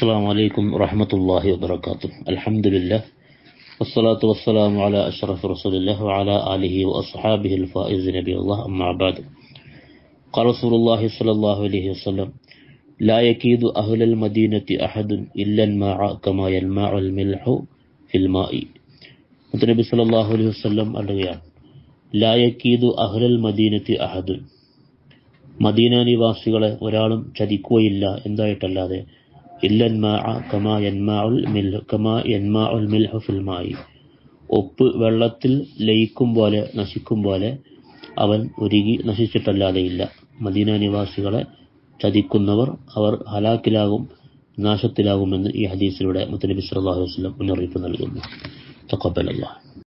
السلام عليكم ورحمة الله وبركاته الحمد لله والصلاة والسلام على أشرف رسول الله وعلى آله وأصحابه الفائز نبي الله أما بعد قال رسول الله صلى الله عليه وسلم لا يكيد أهل المدينة أحد إلا الماء كما يلمع الملح في الماء മുത്തനബി സല്ലല്ലാഹു അലൈഹി വസല്ലം പറയുകയാണ് ലാ യക്കീദു അഹ്ലൽ മദീനത്തി അഹദുൻ മദീന നിവാസികളെ ഒരാളും ചതിക്കുകയില്ല എന്തായിട്ടല്ലാതെ ഇല്ലൻ മാ കമാ യന്മാഉൽ മിൽ കമാ യന്മാഉൽ മിൽഹു ഫിൽ മായി ഉപ്പ് വെള്ളത്തിൽ ലയിക്കും പോലെ നശിക്കും പോലെ അവൻ ഒരുങ്ങി നശിച്ചിട്ടല്ലാതെ ഇല്ല മദീന നിവാസികളെ ചതിക്കുന്നവർ അവർ ഹലാക്കിലാകും നാശത്തിലാകുമെന്ന് ഈ ഹദീസിലൂടെ മുത്തനബി സല്ലല്ലാഹു അലൈഹി വസല്ലം മുന്നറിയിപ്പ് നൽകുന്നു തഖബ്ബലല്ലാഹ്